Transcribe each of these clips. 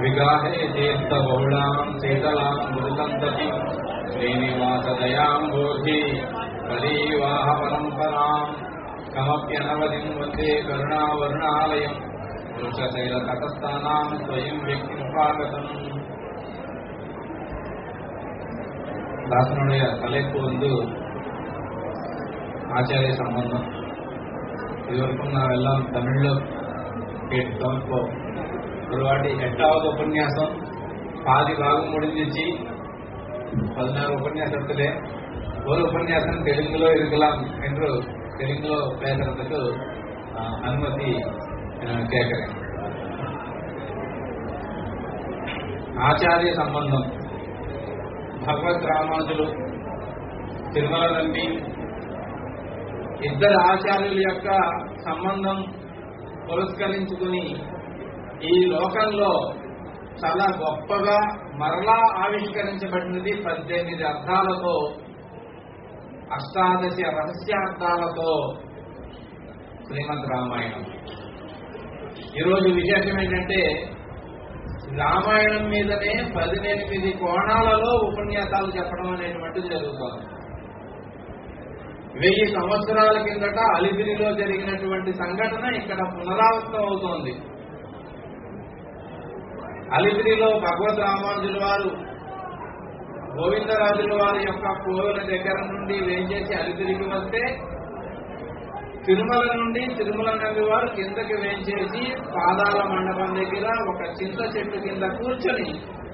విగాహే తీర్థబహుళాం శీతలాం మృతంతతి శ్రీనివాసదయాంబోధి కలీవాహ పరంపరాం కమప్యనవధిం వందే కరుణావర్ణాలయం వృషశైల తటస్థానాం స్వయం వ్యక్తిముపాగతం ದಾಸನುடைய தலைப்பு வந்து ஆச்சாரிய சம்பந்தம் இதுவரைக்கும் நாவெல்லாம் தமிழ்ல கேட்டோம் இப்போ ஒரு வாட்டி எட்டாவது உபன்யாசம் பாதி பாகம் முடிஞ்சிச்சு பதினாறு உபன்யாசத்திலே ஒரு உபன்யாசம் தெலுங்குలో இருக்கலாம் என்று தெலுங்குలో பேசுறதுக்கு ஆஹ், அனுமதி ஆஹ், கேட்கிறேன் ఆచార్య సంబంధం భగవత్ రామానుజులు తిరుమల నంబి ఇద్దరు ఆచార్యుల యొక్క సంబంధం పురస్కరించుకుని ఈ లోకంలో చాలా గొప్పగా మరలా ఆవిష్కరించబడినది పద్దెనిమిది అర్థాలతో అష్టాదశ రహస్యార్థాలతో శ్రీమద్ రామాయణం ఈరోజు విశేషం ఏంటంటే రామాయణం మీదనే పదినెనిమిది కోణాలలో ఉపన్యాసాలు చెప్పడం అనేటువంటిది జరుగుతోంది వెయ్యి సంవత్సరాల కిందట అలిపిరిలో జరిగినటువంటి సంఘటన ఇక్కడ పునరావృతం అవుతోంది అలిపిరిలో భగవద్ రామానుజుల వారు గోవిందరాజుల వారి యొక్క కోవిల దగ్గర నుండి వేంచేసి అలిపిరికి వస్తే తిరుమల నుండి తిరుమల నంది వారు కిందకి వేంచేసి పాదాల మండపం దగ్గర ఒక చింత చెట్టు కింద కూర్చొని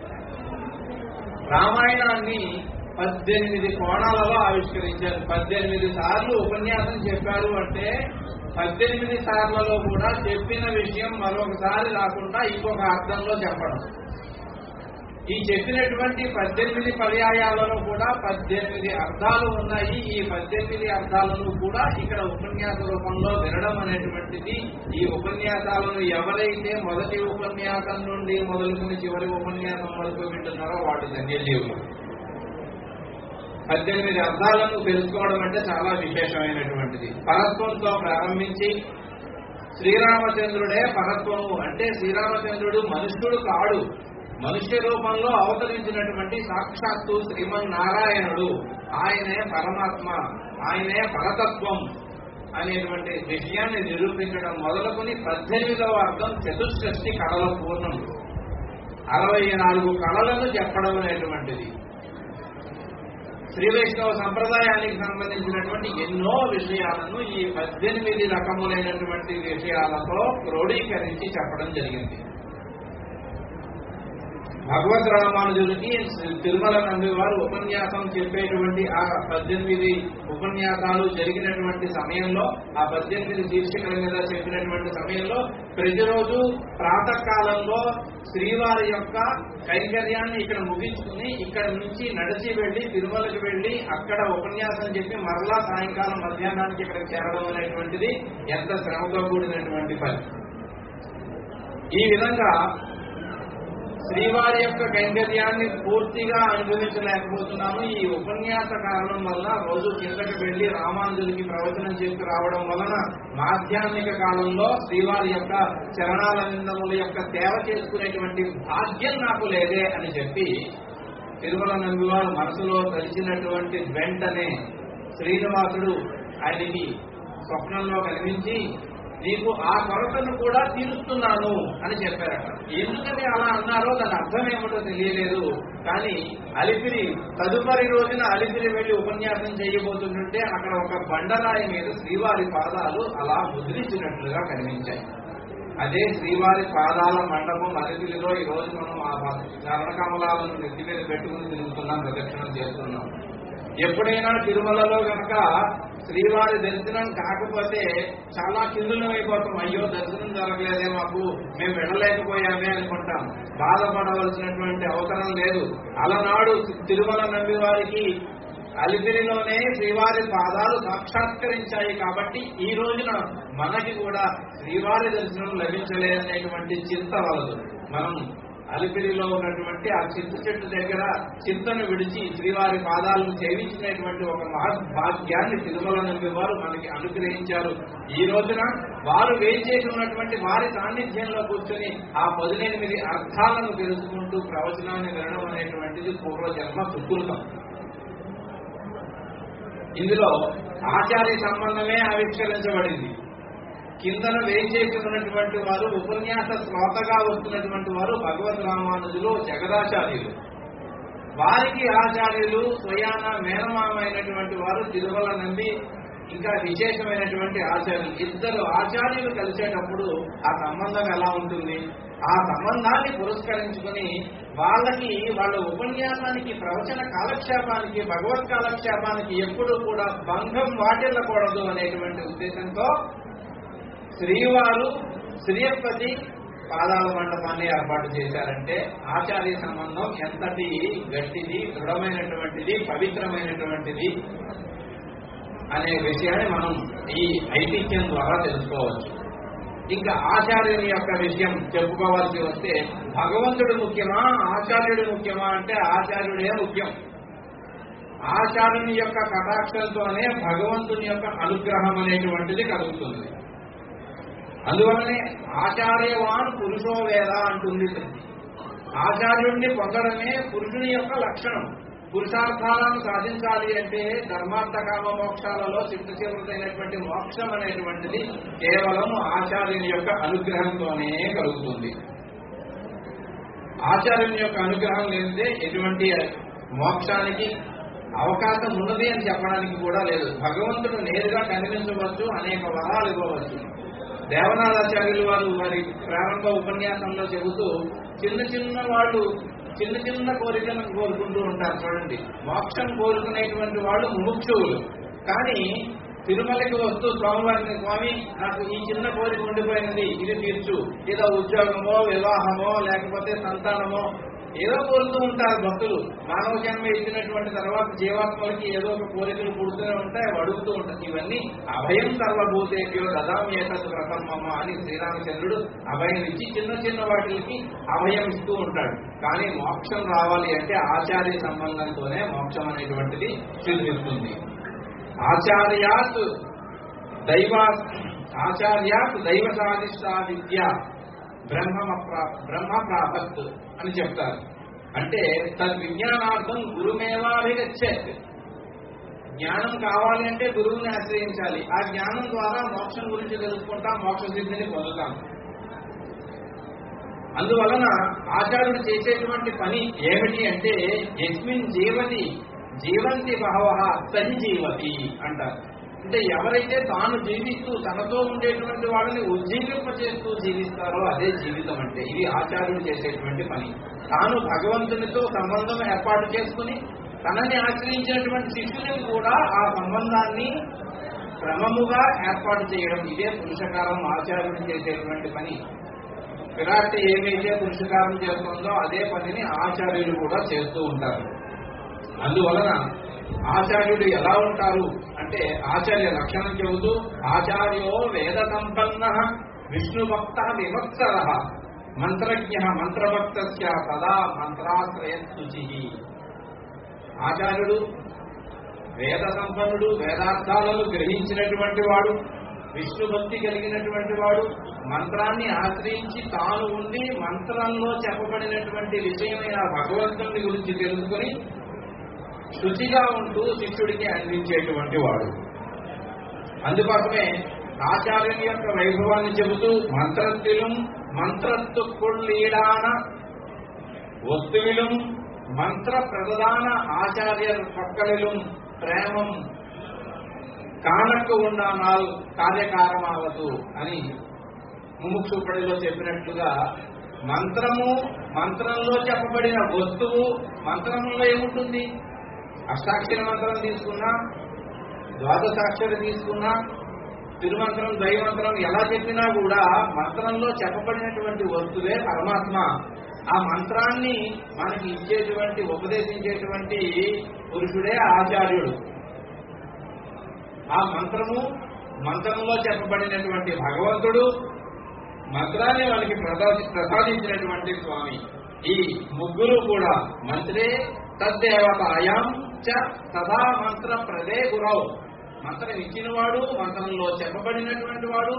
రామాయణాన్ని పద్దెనిమిది కోణాలలో ఆవిష్కరించారు పద్దెనిమిది సార్లు ఉపన్యాసం చెప్పారు అంటే పద్దెనిమిది సార్లలో కూడా చెప్పిన విషయం మరొకసారి రాకుండా ఇంకొక అర్థంలో చెప్పడం ఈ చెప్పినటువంటి పద్దెనిమిది పర్యాయాలలో కూడా పద్దెనిమిది అర్థాలు ఉన్నాయి ఈ పద్దెనిమిది అర్థాలను కూడా ఇక్కడ ఉపన్యాస రూపంలో వినడం అనేటువంటిది ఈ ఉపన్యాసాలను ఎవరైతే మొదటి ఉపన్యాసం నుండి మొదలుకుని చివరి ఉపన్యాసం వరకు వింటున్నారో వాటి ధన్యజీవులు పద్దెనిమిది అర్థాలను తెలుసుకోవడం అంటే చాలా విశేషమైనటువంటిది పరత్వంతో ప్రారంభించి శ్రీరామచంద్రుడే పరత్వము అంటే శ్రీరామచంద్రుడు మనుష్యుడు కాడు మనుష్య రూపంలో అవతరించినటువంటి సాక్షాత్తు శ్రీమన్నారాయణుడు ఆయనే పరమాత్మ ఆయనే పరతత్వం అనేటువంటి విషయాన్ని నిరూపించడం మొదలుకొని పద్దెనిమిదవ అర్థం చతుష్షష్టి కళల పూర్ణం అరవై నాలుగు కళలను చెప్పడం అనేటువంటిది శ్రీ వైష్ణవ సంప్రదాయానికి సంబంధించినటువంటి ఎన్నో విషయాలను ఈ పద్దెనిమిది రకములైనటువంటి విషయాలతో క్రోడీకరించి చెప్పడం జరిగింది భగవద్ రామానుజులకి తిరుమల నంది వారు ఉపన్యాసం చెప్పేటువంటి ఆ పద్దెనిమిది ఉపన్యాసాలు జరిగినటువంటి సమయంలో ఆ పద్దెనిమిది శీర్షికల మీద చెప్పినటువంటి సమయంలో ప్రతిరోజు ప్రాతకాలంలో శ్రీవారి యొక్క కైంకర్యాన్ని ఇక్కడ ముగించుకుని ఇక్కడ నుంచి నడిచి వెళ్లి తిరుమలకి వెళ్లి అక్కడ ఉపన్యాసం చెప్పి మరలా సాయంకాలం మధ్యాహ్నానికి ఇక్కడ చేరడం అనేటువంటిది ఎంత శ్రమతో కూడినటువంటి పని ఈ విధంగా శ్రీవారి యొక్క కైంకర్యాన్ని పూర్తిగా అనుభవించలేకపోతున్నాము ఈ ఉపన్యాస కారణం వల్ల రోజు కిందకి వెళ్లి రామానుజులకి ప్రవచనం చెప్పి రావడం వలన మాధ్యాహ్నిక కాలంలో శ్రీవారి యొక్క చరణాల నిందముల యొక్క సేవ చేసుకునేటువంటి భాగ్యం నాకు లేదే అని చెప్పి తిరుమల నంబివారు మనసులో కలిసినటువంటి వెంటనే శ్రీనివాసుడు ఆయనకి స్వప్నంలో కనిపించి నీకు ఆ కొరతను కూడా తీరుస్తున్నాను అని చెప్పారట ఎందుకని అలా అన్నారో దాని అర్థం ఏమిటో తెలియలేదు కానీ అలిపిరి తదుపరి రోజున అలిపిరి వెళ్లి ఉపన్యాసం చేయబోతుంటే అక్కడ ఒక బండరాయి మీద శ్రీవారి పాదాలు అలా ముద్రించినట్లుగా కనిపించాయి అదే శ్రీవారి పాదాల మండపం అలిపిరిలో ఈ రోజు మనం ఆ చరణకమలాలను నెత్తి మీద పెట్టుకుని తిరుగుతున్నాం ప్రదక్షిణం చేస్తున్నాం ఎప్పుడైనా తిరుమలలో గనక శ్రీవారి దర్శనం కాకపోతే చాలా కిందులం అయిపోతాం అయ్యో దర్శనం జరగలేదే మాకు మేము వెళ్ళలేకపోయామే అనుకుంటాం బాధపడవలసినటువంటి అవసరం లేదు అలనాడు తిరుమల నంబి వారికి అలిపిరిలోనే శ్రీవారి పాదాలు సాక్షాత్కరించాయి కాబట్టి ఈ రోజున మనకి కూడా శ్రీవారి దర్శనం లభించలేదనేటువంటి చింత వలదు మనం అలిపిరిలో ఉన్నటువంటి ఆ చింత చెట్టు దగ్గర చింతను విడిచి శ్రీవారి పాదాలను సేవించినటువంటి ఒక మహద్భాగ్యాన్ని తిరుమల నుండి వారు మనకి అనుగ్రహించారు ఈ రోజున వారు వేచేసి ఉన్నటువంటి వారి సాన్నిధ్యంలో కూర్చొని ఆ పదునెనిమిది అర్థాలను తెలుసుకుంటూ ప్రవచనాన్ని వినడం అనేటువంటిది పూర్వజన్మ సుకృతం ఇందులో ఆచార్య సంబంధమే ఆవిష్కరించబడింది కిందన వేచేసి ఉన్నటువంటి వారు ఉపన్యాస శ్రోతగా వస్తున్నటువంటి వారు భగవద్ రామానుజులు జగదాచార్యులు వారికి ఆచార్యులు స్వయాన మేనమామ అయినటువంటి వారు తిరుమల నంది ఇంకా విశేషమైనటువంటి ఆచార్యులు ఇద్దరు ఆచార్యులు కలిసేటప్పుడు ఆ సంబంధం ఎలా ఉంటుంది ఆ సంబంధాన్ని పురస్కరించుకుని వాళ్ళకి వాళ్ళ ఉపన్యాసానికి ప్రవచన కాలక్షేపానికి భగవత్ కాలక్షేపానికి ఎప్పుడూ కూడా భంగం వాటిల్లకూడదు అనేటువంటి ఉద్దేశంతో శ్రీవారు శ్రీయపతి పాదాల మండపాన్ని ఏర్పాటు చేశారంటే ఆచార్య సంబంధం ఎంతటి గట్టిది దృఢమైనటువంటిది పవిత్రమైనటువంటిది అనే విషయాన్ని మనం ఈ ఐతిహ్యం ద్వారా తెలుసుకోవచ్చు ఇంకా ఆచార్యుని యొక్క విషయం చెప్పుకోవాల్సి వస్తే భగవంతుడు ముఖ్యమా ఆచార్యుడు ముఖ్యమా అంటే ఆచార్యుడే ముఖ్యం ఆచార్యుని యొక్క కటాక్షంతోనే భగవంతుని యొక్క అనుగ్రహం అనేటువంటిది కలుగుతుంది అందువల్లనే ఆచార్యవాన్ పురుషో వేద అంటుంది ఆచార్యుణ్ణి పొందడమే పురుషుని యొక్క లక్షణం పురుషార్థాలను సాధించాలి అంటే ధర్మార్థ కామ మోక్షాలలో చిత్తశీలమైనటువంటి మోక్షం అనేటువంటిది కేవలం ఆచార్యుని యొక్క అనుగ్రహంతోనే కలుగుతుంది ఆచార్యుని యొక్క అనుగ్రహం లేనిదే ఎటువంటి మోక్షానికి అవకాశం ఉన్నది అని చెప్పడానికి కూడా లేదు భగవంతుడు నేరుగా కనిపించవచ్చు అనేక వరాలు ఇవ్వవచ్చు దేవనాథాచార్యులు వారు వారి ప్రారంభ ఉపన్యాసంలో చెబుతూ చిన్న చిన్న వాళ్ళు చిన్న చిన్న కోరికలను కోరుకుంటూ ఉంటారు చూడండి మోక్షం కోరుకునేటువంటి వాళ్ళు ముముక్షువులు కానీ తిరుమలకి వస్తూ స్వామివారిని స్వామి నాకు ఈ చిన్న కోరిక ఉండిపోయినది ఇది తీర్చు ఏదో ఉద్యోగమో వివాహమో లేకపోతే సంతానమో ఏదో కోరుతూ ఉంటారు భక్తులు మానవ జన్మ ఇచ్చినటువంటి తర్వాత జీవాత్మలకి ఏదో ఒక కోరికలు పుడుతూనే ఉంటాయి అవి అడుగుతూ ఉంటాయి ఇవన్నీ అభయం సర్వభూతేభ్యో దదామ్యేతత్ ప్రథమమ్మ అని శ్రీరామచంద్రుడు అభయం ఇచ్చి చిన్న చిన్న వాటికి అభయం ఇస్తూ ఉంటాడు కానీ మోక్షం రావాలి అంటే ఆచార్య సంబంధంతోనే మోక్షం అనేటువంటిది సిద్ధిస్తుంది ఆచార్యాత్ దైవ ఆచార్యాత్ దైవ సాధిష్టా విద్య బ్రహ్మ బ్రహ్మ ప్రాపత్ అని చెప్తారు అంటే తద్విజ్ఞానార్థం గురుమేవాభిగచ్చేత్ జ్ఞానం కావాలి అంటే గురువుని ఆశ్రయించాలి ఆ జ్ఞానం ద్వారా మోక్షం గురించి తెలుసుకుంటాం మోక్ష సిద్ధిని పొందుతాం అందువలన ఆచార్యుడు చేసేటువంటి పని ఏమిటి అంటే యస్మిన్ జీవతి జీవంతి బహవ సహి జీవతి అంటారు అంటే ఎవరైతే తాను జీవిస్తూ తనతో ఉండేటువంటి వాళ్ళని ఉజ్జీవింపచేస్తూ జీవిస్తారో అదే జీవితం అంటే ఇది ఆచార్యుడు చేసేటువంటి పని తాను భగవంతునితో సంబంధం ఏర్పాటు చేసుకుని తనని ఆశ్రయించినటువంటి శిష్యులను కూడా ఆ సంబంధాన్ని క్రమముగా ఏర్పాటు చేయడం ఇదే పురుషకారం ఆచార్యుడు చేసేటువంటి పని విరాట్ ఏమైతే పురుషకారం చేస్తుందో అదే పనిని ఆచార్యులు కూడా చేస్తూ ఉంటారు అందువలన ఆచార్యుడు ఎలా ఉంటారు అంటే ఆచార్య లక్షణం చెబుతూ ఆచార్యో వేద సంపన్న విష్ణు భక్త విభక్సర మంత్రజ్ఞ మంత్రభక్త సదా మంత్రాశ్రయ శుచి ఆచార్యుడు వేద సంపన్నుడు వేదార్థాలను గ్రహించినటువంటి వాడు విష్ణు భక్తి కలిగినటువంటి వాడు మంత్రాన్ని ఆశ్రయించి తాను ఉండి మంత్రంలో చెప్పబడినటువంటి విషయమైన భగవంతుని గురించి తెలుసుకుని శుచిగా ఉంటూ శిష్యుడికి అందించేటువంటి వాడు అందుకోసమే ఆచార్యుని యొక్క వైభవాన్ని చెబుతూ మంత్రత్తులం మంత్రత్తుకుళ్ళీడాన వస్తువిலும் మంత్ర ప్రధాన ఆచార్యర్ పక్కలిலும் ప్రేమం కానకు ఉండానాల్ కార్యకారమావదు అని ముముక్షుపడిలో చెప్పినట్లుగా మంత్రము మంత్రంలో చెప్పబడిన వస్తువు మంత్రంలో ఏముంటుంది అష్టాక్షర మంత్రం తీసుకున్నా ద్వాదశాక్షర తీసుకున్నా తిరుమంత్రం దైవమంత్రం ఎలా చెప్పినా కూడా మంత్రంలో చెప్పబడినటువంటి వస్తువే పరమాత్మ ఆ మంత్రాన్ని మనకి ఇచ్చేటువంటి ఉపదేశించేటువంటి పురుషుడే ఆచార్యుడు ఆ మంత్రము మంత్రంలో చెప్పబడినటువంటి భగవంతుడు మంత్రాన్ని వాళ్ళకి ప్రసాది- ప్రసాదించినటువంటి స్వామి ఈ ముగ్గురు కూడా మంత్రే తద్దేవతాయాం చ సదా మంత్ర ప్రదే గురవు మంత్రం ఇచ్చినవాడు మంత్రంలో చెప్పబడినటువంటి వాడు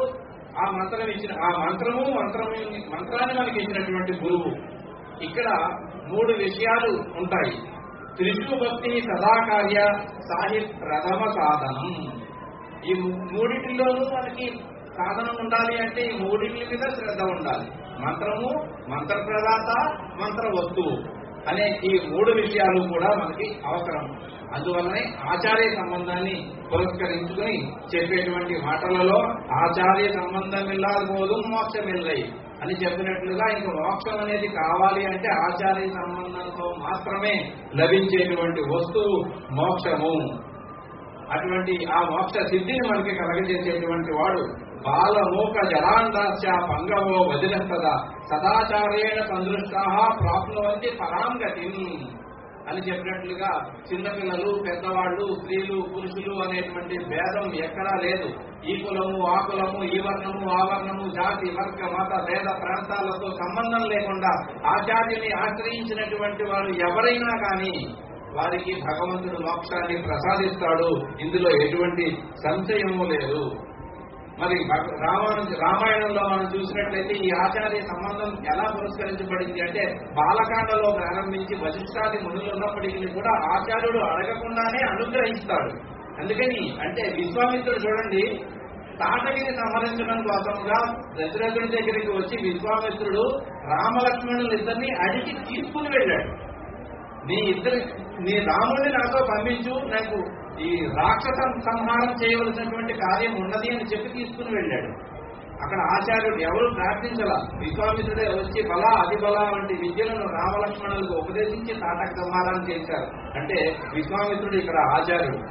ఆ మంత్రం ఇచ్చిన ఆ మంత్రము మంత్రము మంత్రాన్ని మనకి ఇచ్చినటువంటి గురువు ఇక్కడ మూడు విషయాలు ఉంటాయి త్రిషు భక్తి సదాకార్య సాహి ప్రథమ సాధనం ఈ ము- మూడిటిలోనూ మనకి సాధనం ఉండాలి అంటే ఈ మూడింటి మీద శ్రద్ధ ఉండాలి మంత్రము మంత్ర ప్రదాత మంత్ర వస్తువు అనే ఈ మూడు విషయాలు కూడా మనకి అవసరం అందువల్లనే ఆచార్య సంబంధాన్ని పురస్కరించుకుని చెప్పేటువంటి మాటలలో ఆచార్య సంబంధం ఇల్లాదు మోక్షమిల్లై అని చెప్పినట్లుగా ఇంక మోక్షం అనేది కావాలి అంటే ఆచార్య సంబంధంతో మాత్రమే లభించేటువంటి వస్తువు మోక్షము అటువంటి ఆ మోక్ష సిద్ధిని మనకి కలగజేసేటువంటి వాడు బాలమూక జలాండాస్య పంగవో వదిలేస్తద సదాచారేణ సందృష్టా ప్రాప్నువంతి పరాంగతి అని చెప్పినట్లుగా చిన్నపిల్లలు పెద్దవాళ్ళు స్త్రీలు పురుషులు అనేటువంటి భేదం ఎక్కడా లేదు ఈ కులము ఆ కులము ఈ వర్ణము ఆ వర్ణము జాతి వర్గ మత భేద ప్రాంతాలతో సంబంధం లేకుండా ఆచార్యుని ఆశ్రయించినటువంటి వారు ఎవరైనా కానీ వారికి భగవంతుడు మోక్షాన్ని ప్రసాదిస్తాడు ఇందులో ఎటువంటి సంశయము లేదు మరి భగ- రామాయణ రామాయణంలో మనం చూసినట్లయితే ఈ ఆచార్య సంబంధం ఎలా పురస్కరించబడింది అంటే బాలకాండలో ప్రారంభించి వశిష్ఠాది మునులు ఉన్నప్పటికీ కూడా ఆచార్యుడు అడగకుండానే అనుగ్రహిస్తాడు అందుకని అంటే విశ్వామిత్రుడు చూడండి తాటగిని సంహరించడం కోసంగా దశరథుడి దగ్గరికి వచ్చి విశ్వామిత్రుడు రామలక్ష్మణులు ఇద్దరిని అడిగి తీసుకుని వెళ్ళాడు నీ ఇద్దరి నీ రాముడిని నాతో పంపించు నాకు ఈ రాక్షస సంహారం చేయవలసినటువంటి కార్యం ఉన్నది అని చెప్పి తీసుకుని వెళ్ళాడు అక్కడ ఆచార్యుడు ఎవరు ప్రార్థించాల విశ్వామిత్రుడే వచ్చి బల అది బల వంటి విద్యలను రామలక్ష్మణులకు ఉపదేశించి తాటక సంహారం చేశారు అంటే విశ్వామిత్రుడు ఇక్కడ ఆచార్యుడు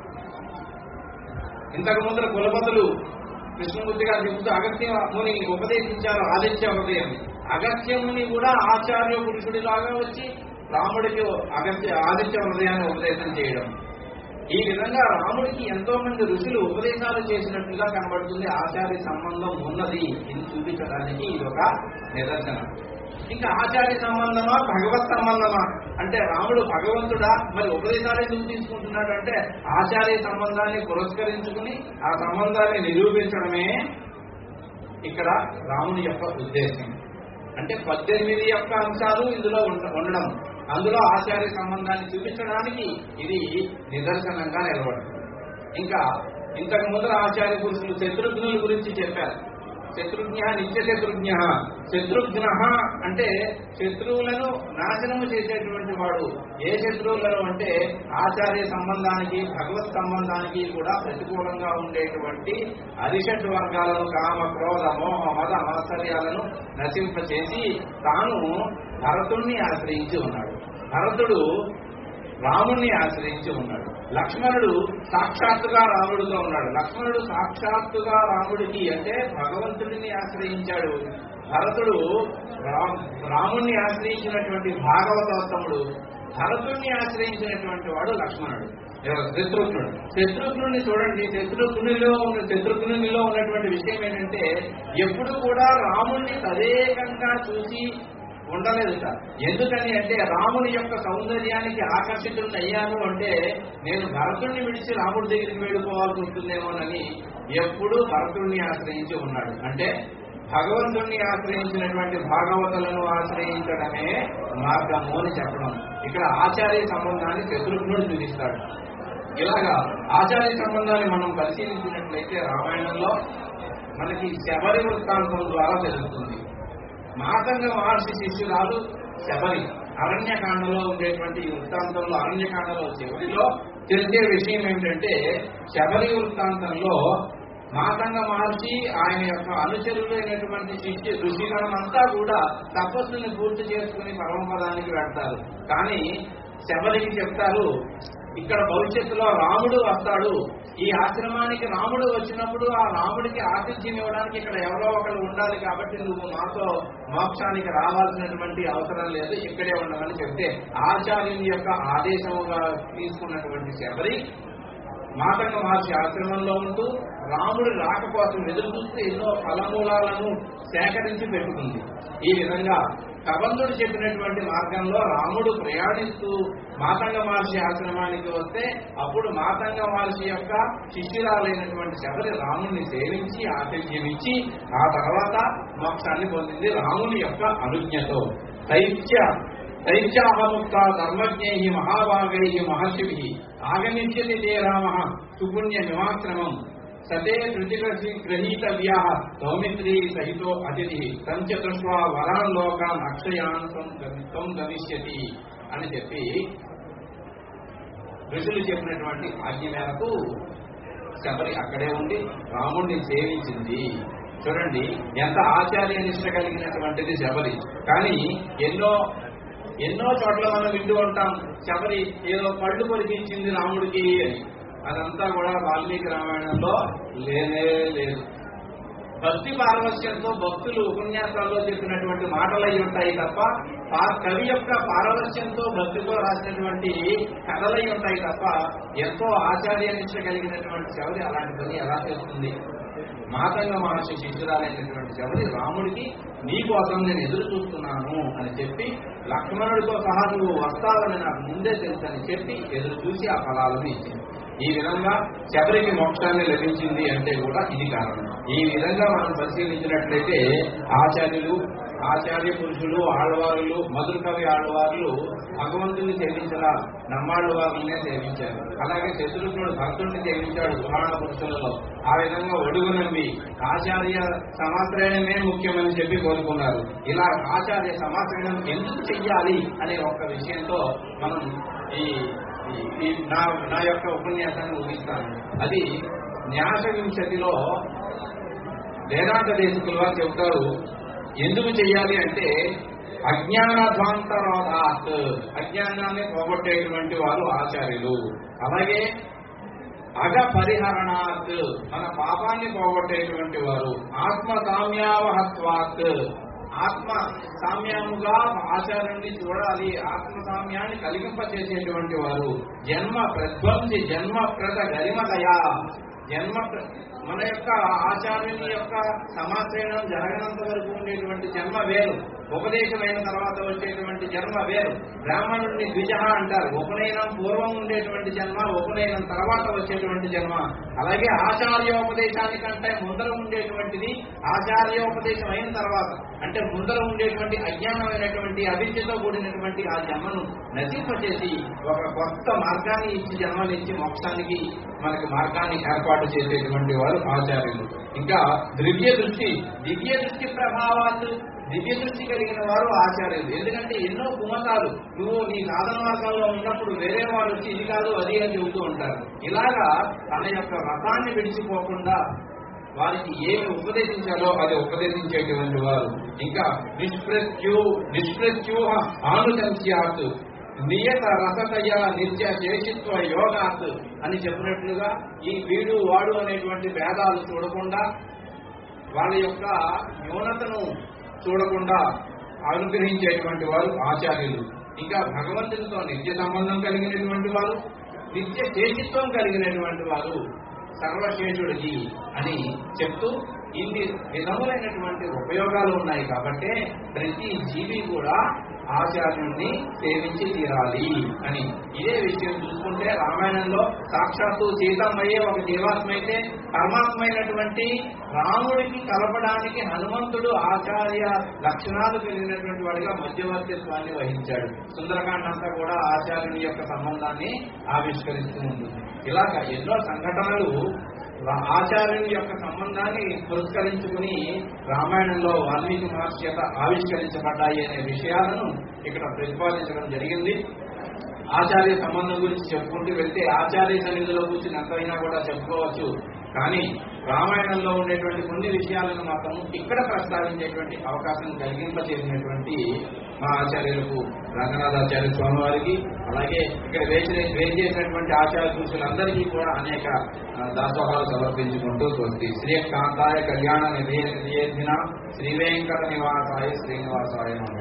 ఇంతకు ముందర కులపతులు కృష్ణమూర్తి గారు చెబుతూ అగత్య ముని ఉపదేశించారు ఆదిత్య హృదయం అగత్య ముని కూడా ఆచార్య పురుషుడిలాగా వచ్చి రాముడికి అగత్య ఆదిత్య హృదయాన్ని ఉపదేశం చేయడం ఈ విధంగా రాముడికి ఎంతో మంది ఋషులు ఉపదేశాలు చేసినట్లుగా కనబడుతుంది ఆచార్య సంబంధం ఉన్నది ఇది చూపించడానికి ఇది ఒక నిదర్శనం ఇంకా ఆచార్య సంబంధమా భగవత్ సంబంధమా అంటే రాముడు భగవంతుడా మరి ఉపదేశాలు ఎందుకు తీసుకుంటున్నాడు అంటే ఆచార్య సంబంధాన్ని పురస్కరించుకుని ఆ సంబంధాన్ని నిరూపించడమే ఇక్కడ రాముని యొక్క ఉద్దేశం అంటే పద్దెనిమిది యొక్క అంశాలు ఇందులో ఉండ- ఉండడం అందులో ఆచార్య సంబంధాన్ని చూపించడానికి ఇది నిదర్శనంగా నిలబడుతుంది ఇంకా ఇంతకు ముందర ఆచార్య పురుషులు శత్రుఘ్నుల గురించి చెప్పారు శత్రుఘ్న నిత్య శత్రుఘ్న శత్రుఘ్న అంటే శత్రువులను నాశనము చేసేటువంటి వాడు ఏ శత్రువులను అంటే ఆచార్య సంబంధానికి భగవత్ సంబంధానికి కూడా ప్రతికూలంగా ఉండేటువంటి అరిషడ్ వర్గాలను కామ క్రోధ మోహ మద మాత్సర్యాలను నశింపచేసి తాను భరతుణ్ణి ఆశ్రయించి ఉన్నాడు భరతుడు రాముణ్ణి ఆశ్రయించి ఉన్నాడు లక్ష్మణుడు సాక్షాత్తుగా రాముడితో ఉన్నాడు లక్ష్మణుడు సాక్షాత్తుగా రాముడికి అంటే భగవంతుడిని ఆశ్రయించాడు భరతుడు రా- రాముణ్ణి ఆశ్రయించినటువంటి భాగవతోత్తముడు భరతుణ్ణి ఆశ్రయించినటువంటి వాడు లక్ష్మణుడు ఎవరు? శత్రుఘ్నుడు శత్రుఘ్నుడిని చూడండి శత్రుఘ్నునిలో ఉన్న శత్రుఘ్నునిలో ఉన్నటువంటి విషయం ఏంటంటే ఎప్పుడు కూడా రాముణ్ణి తదేకంగా చూసి ఉండలేదు సార్ ఎందుకని అంటే రాముని యొక్క సౌందర్యానికి ఆకర్షితుడిని అయ్యాను అంటే నేను భరతుడిని విడిచి రాముడి దగ్గరికి వెళ్ళిపోవాల్సి వస్తుందేమోనని ఎప్పుడూ భరతుడిని ఆశ్రయించి ఉన్నాడు అంటే భగవంతుణ్ణి ఆశ్రయించినటువంటి భాగవతులను ఆశ్రయించడమే మార్గము అని చెప్పడం ఇక్కడ ఆచార్య సంబంధాన్ని శత్రుఘ్నుడు చూపిస్తాడు ఇలాగా ఆచార్య సంబంధాన్ని మనం పరిశీలించినట్లయితే రామాయణంలో మనకి శబరి వృత్తాంతం ద్వారా తెలుస్తుంది మాతంగ మహర్షి శిష్యురాలు శబరి అరణ్యకాండలో ఉండేటువంటి ఈ వృత్తాంతంలో అరణ్యకాండలో చివరిలో తెలిసే విషయం ఏమిటంటే శబరి వృత్తాంతంలో మాతంగ మహర్షి ఆయన యొక్క అనుచరులు అయినటువంటి శిష్యు ఋషిగణమంతా కూడా తపస్సుని పూర్తి చేసుకుని పరమపదానికి వెళ్తారు కానీ శబరికి చెప్తారు ఇక్కడ భవిష్యత్తులో రాముడు వస్తాడు ఈ ఆశ్రమానికి రాముడు వచ్చినప్పుడు ఆ రాముడికి ఆతిథ్యం ఇవ్వడానికి ఇక్కడ ఎవరో ఒకరు ఉండాలి కాబట్టి నువ్వు మాతో మోక్షానికి రావాల్సినటువంటి అవసరం లేదు ఇక్కడే ఉండమని చెప్తే ఆచార్యుని యొక్క ఆదేశముగా తీసుకున్నటువంటి శబరి మాతంగ మహర్షి ఆశ్రమంలో ఉంటూ రాముడి రాక కోసం ఎదురు చూస్తూ ఎన్నో ఫలమూలాలను సేకరించి పెట్టుకుంది ఈ విధంగా కబంధుడు చెప్పినటువంటి మార్గంలో రాముడు ప్రయాణిస్తూ మాతంగ మహర్షి ఆశ్రమానికి వస్తే అప్పుడు మాతంగ మహర్షి యొక్క శిష్యురాలైనటువంటి శబరి రాముడిని సేవించి ఆతిథ్యమిచ్చి ఆ తర్వాత మోక్షాన్ని పొందింది రాముని యొక్క అనుజ్ఞతో దైత్య దైత్యాహముక్త ధర్మజ్ఞై మహాభాగై మహర్షిభి ఆగమించది తే రామ సుపుణ్య మిమాశ్రమం సతే గ్రహీతవ్యా సౌమిత్రి సహితో అతిథి సంచ దృష్ట్వా వరాన్ లోకాన్ అక్షయాన్ త్వం గమిష్యతి అని చెప్పి ఋషులు చెప్పినటువంటి ఆజ్ఞ మేరకు శబరి అక్కడే ఉండి రాముడిని సేవించింది చూడండి ఎంత ఆచార్య నిష్ట కలిగినటువంటిది శబరి కానీ ఎన్నో ఎన్నో చోట్ల మనం వింటూ ఉంటాం శబరి ఏదో పళ్ళు కొరికించింది రాముడికి అని అదంతా కూడా వాల్మీకి రామాయణంలో లేనే లేదు భక్తి పారవశ్యంతో భక్తులు ఉపన్యాసాల్లో చెప్పినటువంటి మాటలు అయి ఉంటాయి తప్ప పా- కవి యొక్క పారవశ్యంతో భక్తితో రాసినటువంటి కథలై ఉంటాయి తప్ప ఎంతో ఆచార్య నిష్ట కలిగినటువంటి శబరి అలాంటి పని ఎలా చేస్తుంది మాతంగ మహర్షి శిష్యురాలైనటువంటి శబరి రాముడికి నీ కోసం నేను ఎదురు చూస్తున్నాను అని చెప్పి లక్ష్మణుడితో సహా నువ్వు వస్తావని నాకు ముందే తెలుసని చెప్పి ఎదురు చూసి ఆ ఫలాలను ఇచ్చింది ఈ విధంగా శబరికి మోక్షాన్ని లభించింది అంటే కూడా ఇది కారణం ఈ విధంగా మనం పరిశీలించినట్లయితే ఆచార్యులు ఆచార్య పురుషులు ఆళ్వారులు మధుర కవి ఆళ్వారులు భగవంతుని సేవించరా నమ్మాళ్ళు వారినే సేవించారు అలాగే శత్రుఘ్నుడు భక్తుడిని సేవించాడు పురాణ పురుషులలో ఆ విధంగా ఒడుగు నమ్మి ఆచార్య సమాశ్రయణమే ముఖ్యమని చెప్పి కోరుకున్నారు ఇలా ఆచార్య సమాశ్రయణం ఎందుకు చెయ్యాలి అనే ఒక విషయంతో మనం ఈ ఈ- ఈ నా నా యొక్క ఉపన్యాసాన్ని ముగిస్తాను అది న్యాస వింశతిలో వేదాంత దేశకులుగా చెబుతారు ఎందుకు చెయ్యాలి అంటే అజ్ఞానధ్వాంతరోధాత్ అజ్ఞానాన్ని పోగొట్టేటువంటి వారు ఆచార్యులు అలాగే అగ పరిహరణాత్ మన పాపాన్ని పోగొట్టేటువంటి వారు ఆత్మ సామ్యావహత్వాత్ ఆత్మ సామ్యముగా ఆచార్యుని చూడాలి ఆత్మ సామ్యాన్ని కలిగింపచేసేటువంటి వారు జన్మ ప్రధ్వంసి జన్మ ప్రద గరిమదయా జన్మ ప్ర- మన యొక్క ఆచార్యుని యొక్క సమాశ్రయణం జరగనంత వరకు ఉండేటువంటి జన్మ వేరు ఉపదేశమైన తర్వాత వచ్చేటువంటి జన్మ వేరు బ్రాహ్మణుడిని ద్విజ అంటారు ఉపనయనం పూర్వం ఉండేటువంటి జన్మ ఉపనయనం తర్వాత వచ్చేటువంటి జన్మ అలాగే ఆచార్యోపదేశానికంటే ముందర ఉండేటువంటిది ఆచార్యోపదేశం అయిన తర్వాత అంటే ముందర ఉండేటువంటి అజ్ఞానమైనటువంటి అవిద్యతో కూడినటువంటి ఆ జన్మను నశింపచేసి ఒక కొత్త మార్గాన్ని ఇచ్చి జన్మనిచ్చి మోక్షానికి మనకి మార్గాన్ని ఏర్పాటు చేసేటువంటి వారు ఆచార్యులు ఇంకా దివ్య దృష్టి దివ్య దృష్టి ప్రభావాలు దివ్య దృష్టి కలిగిన వారు ఆచార్యులు ఎందుకంటే ఎన్నో కుమతాలు నువ్వు నీ సాధన మార్గంలో ఉన్నప్పుడు వేరే వారు వచ్చి ఇది కాదు అది అని చెబుతూ ఉంటారు ఇలాగా తన యొక్క రథాన్ని విడిచిపోకుండా వారికి ఏమి ఉపదేశించాలో అది ఉపదేశించేటువంటి వారు ఇంకా నిష్ప్రత్యూ నిష్ప్రత్యూహ ఆనుశంస్యాత్ నియత రసతయ నిత్య శేషిత్వ యోగాత్ అని చెప్పినట్లుగా ఈ వీడు వాడు అనేటువంటి భేదాలు చూడకుండా వాళ్ళ యొక్క న్యూనతను చూడకుండా అనుగ్రహించేటువంటి వారు ఆచార్యులు ఇంకా భగవంతునితో నిత్య సంబంధం కలిగినటువంటి వారు నిత్య శేషిత్వం కలిగినటువంటి వారు సర్వశేషుడికి అని చెప్తూ ఇన్ని విధములైనటువంటి ఉపయోగాలు ఉన్నాయి కాబట్టి ప్రతి జీవి కూడా ఆచార్యుణ్ణి సేవించి తీరాలి అని ఇదే విషయం చూసుకుంటే రామాయణంలో సాక్షాత్తు సీతమ్మయ్యే ఒక జీవాత్మ అయితే పరమాత్మైనటువంటి రాముడికి కలపడానికి హనుమంతుడు ఆచార్య లక్షణాలు కలిగినటువంటి వాడిగా మధ్యవర్తిత్వాన్ని వహించాడు సుందరకాండ అంతా కూడా ఆచార్యుని యొక్క సంబంధాన్ని ఆవిష్కరిస్తూ ఉంటుంది ఇలాగ ఎన్నో సంఘటనలు రా- ఆచార్యుని యొక్క సంబంధాన్ని పురస్కరించుకుని రామాయణంలో వాల్మీకి మహర్షి చేత ఆవిష్కరించబడ్డాయి అనే విషయాలను ఇక్కడ ప్రతిపాదించడం జరిగింది ఆచార్య సంబంధం గురించి చెప్పుకుంటూ వెళ్తే ఆచార్య సన్నిధిలో కూర్చుని ఎంతైనా కూడా చెప్పుకోవచ్చు కానీ రామాయణంలో ఉండేటువంటి కొన్ని విషయాలను మాత్రం ఇక్కడ ప్రస్తావించేటువంటి అవకాశం కలిగింపచేసినటువంటి మా ఆచార్యులకు రంగనాథాచార్య స్వామి వారికి అలాగే ఇక్కడ వేసిన వేచేసినటువంటి ఆచార్య పురుషులందరికీ కూడా అనేక ఆ, దాసోహాలు సమర్పించుకుంటూ స్వస్తి శ్రీ కాంతాయ కళ్యాణ నిధి నిధేధిన శ్రీ వెంకట నివాసాయ శ్రీనివాసాయ నమః